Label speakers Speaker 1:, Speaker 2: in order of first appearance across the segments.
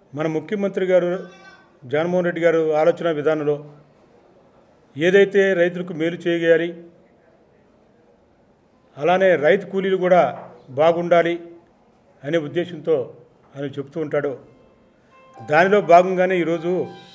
Speaker 1: మన ముఖ్యమంత్రి గారు జగన్మోహన్ రెడ్డి గారు ఆలోచన విధానంలో ఏదైతే రైతులకు మేలు చేయగలి అలానే రైతు కూలీలు కూడా బాగుండాలి అనే ఉద్దేశంతో ఆయన చెప్తూ ఉంటాడు దానిలో భాగంగానే ఈరోజు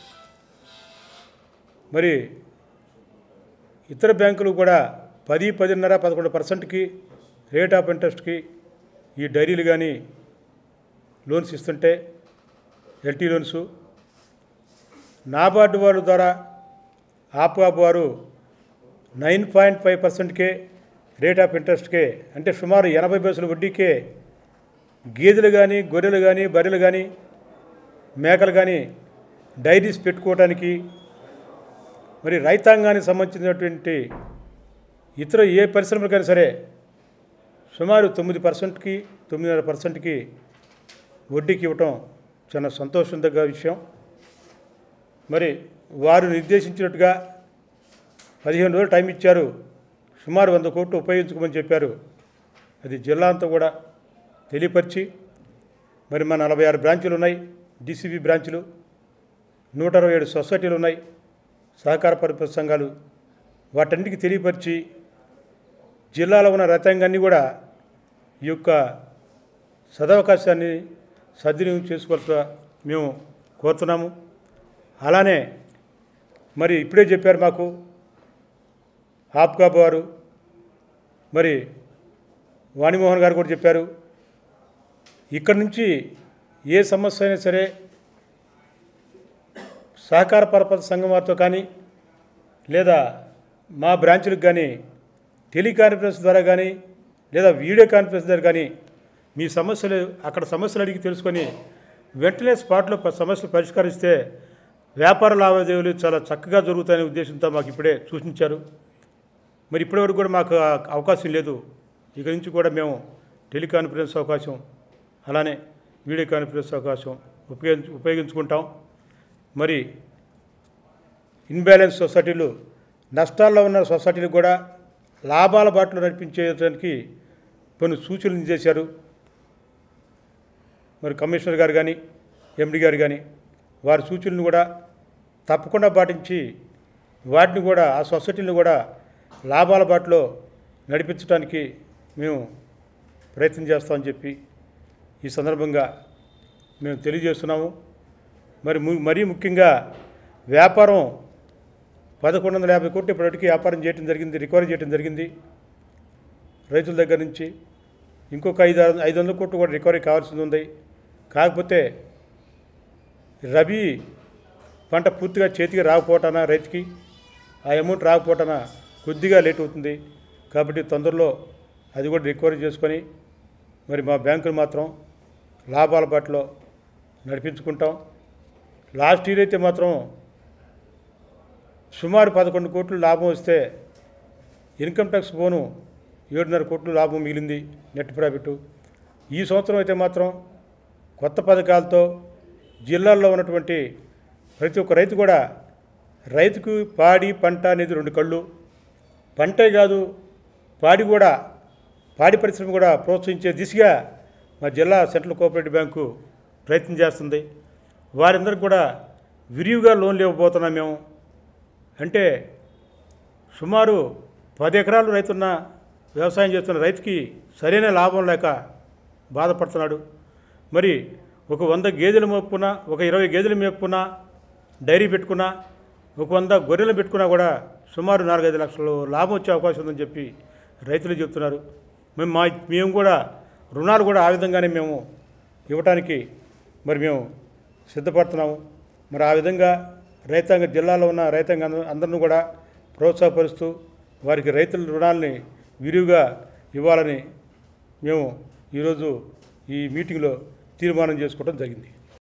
Speaker 1: మరి ఇతర బ్యాంకులు కూడా పది పదిన్నర పదకొండు పర్సెంట్కి రేట్ ఆఫ్ ఇంట్రెస్ట్కి ఈ డైరీలు కానీ లోన్స్ ఇస్తుంటే ఎల్టీ లోన్స్ నాబార్డు వారి ద్వారా ఆప్వాబ్ వారు నైన్ పాయింట్ ఫైవ్ పర్సెంట్కే రేట్ ఆఫ్ ఇంట్రెస్ట్కే అంటే సుమారు ఎనభై పైసల వడ్డీకే గేదెలు కానీ గొర్రెలు కానీ బర్రెలు కానీ మేకలు కానీ డైరీస్ పెట్టుకోవడానికి మరి రైతాంగానికి సంబంధించినటువంటి ఇతర ఏ పరిశ్రమలకైనా సరే సుమారు తొమ్మిది పర్సెంట్కి తొమ్మిదిన్నర పర్సెంట్కి వడ్డీకి ఇవ్వటం చాలా సంతోషం దగ్గర విషయం మరి వారు నిర్దేశించినట్టుగా పదిహేను రోజులు టైం ఇచ్చారు సుమారు వంద కోట్లు ఉపయోగించుకోమని చెప్పారు అది జిల్లా అంతా కూడా తెలియపరిచి మరి మన నలభై ఆరు బ్రాంచులు ఉన్నాయి డీసీబీ బ్రాంచులు నూట అరవై ఏడు సొసైటీలు ఉన్నాయి సహకార పరిపరి సంఘాలు వాటన్నిటికీ తెలియపరిచి జిల్లాలో ఉన్న రైతాంగాన్ని కూడా ఈ యొక్క సదవకాశాన్ని సద్వినియోగం చేసుకోవాల్సిన మేము కోరుతున్నాము అలానే మరి ఇప్పుడే చెప్పారు మాకు ఆప్కాబ్ వారు మరి వాణిమోహన్ గారు కూడా చెప్పారు ఇక్కడ నుంచి ఏ సమస్య అయినా సరే సహకార పరపతి సంఘం వారితో కానీ లేదా మా బ్రాంచులకు కానీ టెలికాన్ఫరెన్స్ ద్వారా కానీ లేదా వీడియో కాన్ఫరెన్స్ ద్వారా కానీ మీ సమస్యలు అక్కడ సమస్యలు అడిగి తెలుసుకొని వెంటనే స్పాట్లో ప- సమస్యలు పరిష్కరిస్తే వ్యాపార లావాదేవీలు చాలా చక్కగా జరుగుతాయనే ఉద్దేశంతో మాకు ఇప్పుడే సూచించారు మరి ఇప్పటివరకు కూడా మాకు ఆ అవకాశం లేదు ఇక నుంచి కూడా మేము టెలికాన్ఫరెన్స్ అవకాశం అలానే వీడియో కాన్ఫరెన్స్ అవకాశం ఉపయోగించు ఉపయోగించుకుంటాం మరి ఇన్బ్యాలెన్స్ సొసైటీలు నష్టాల్లో ఉన్న సొసైటీలు కూడా లాభాల బాటలో నడిపించేయడానికి కొన్ని సూచనలు చేశారు మరి కమిషనర్ గారు కానీ ఎండి గారు కానీ వారి సూచనలు కూడా తప్పకుండా పాటించి వాటిని కూడా ఆ సొసైటీని కూడా లాభాల బాటలో నడిపించడానికి మేము ప్రయత్నం చేస్తామని చెప్పి ఈ సందర్భంగా మేము తెలియజేస్తున్నాము మరి ము- మరీ ముఖ్యంగా వ్యాపారం పదకొండు వందల యాభై కోట్లు ఇప్పటివరకు వ్యాపారం చేయడం జరిగింది రికవరీ చేయడం జరిగింది రైతుల దగ్గర నుంచి ఇంకొక ఐదు ఆరు- ఐదు వందల కోట్లు కూడా రికవరీ కావాల్సింది ఉంది కాకపోతే రబీ పంట పూర్తిగా చేతికి రాకపోవటాన రైతుకి ఆ అమౌంట్ రాకపోవటాన కొద్దిగా లేట్ అవుతుంది కాబట్టి తొందరలో అది కూడా రికవరీ చేసుకొని మరి మా బ్యాంకులు మాత్రం లాభాల బాటలో నడిపించుకుంటాం లాస్ట్ ఇయర్ అయితే మాత్రం సుమారు పదకొండు కోట్లు లాభం వస్తే ఇన్కమ్ ట్యాక్స్ పోను ఏడున్నర కోట్లు లాభం మిగిలింది నెట్ ప్రాఫిట్ ఈ సంవత్సరం అయితే మాత్రం కొత్త పథకాలతో జిల్లాల్లో ఉన్నటువంటి ప్రతి ఒక్క రైతు కూడా రైతుకు పాడి పంట అనేది రెండు కళ్ళు పంటే కాదు పాడి కూడా పాడి పరిశ్రమ కూడా ప్రోత్సహించే దిశగా మా జిల్లా సెంట్రల్ కోఆపరేటివ్ బ్యాంకు ప్రయత్నం చేస్తుంది వారందరికి కూడా విరివిగా లోన్లు ఇవ్వబోతున్నాం మేము అంటే సుమారు పది ఎకరాలు రైతున్న వ్యవసాయం చేస్తున్న రైతుకి సరైన లాభం లేక బాధపడుతున్నాడు మరి ఒక వంద గేదెలు మేపుకున్నా ఒక ఇరవై గేదెలు మేపుకున్నా డైరీ పెట్టుకున్నా ఒక వంద గొర్రెలు పెట్టుకున్నా కూడా సుమారు నాలుగైదు లక్షలు లాభం వచ్చే అవకాశం ఉందని చెప్పి రైతులు చెప్తున్నారు మేము మా మేము కూడా రుణాలు కూడా ఆ విధంగానే మేము ఇవ్వటానికి మరి మేము సిద్ధపడుతున్నాము మరి ఆ విధంగా రైతాంగ జిల్లాలో ఉన్న రైతాంగ అందరిని కూడా ప్రోత్సాహపరుస్తూ వారికి రైతుల రుణాలని విరివిగా ఇవ్వాలని మేము ఈరోజు ఈ మీటింగ్లో తీర్మానం చేసుకోవడం జరిగింది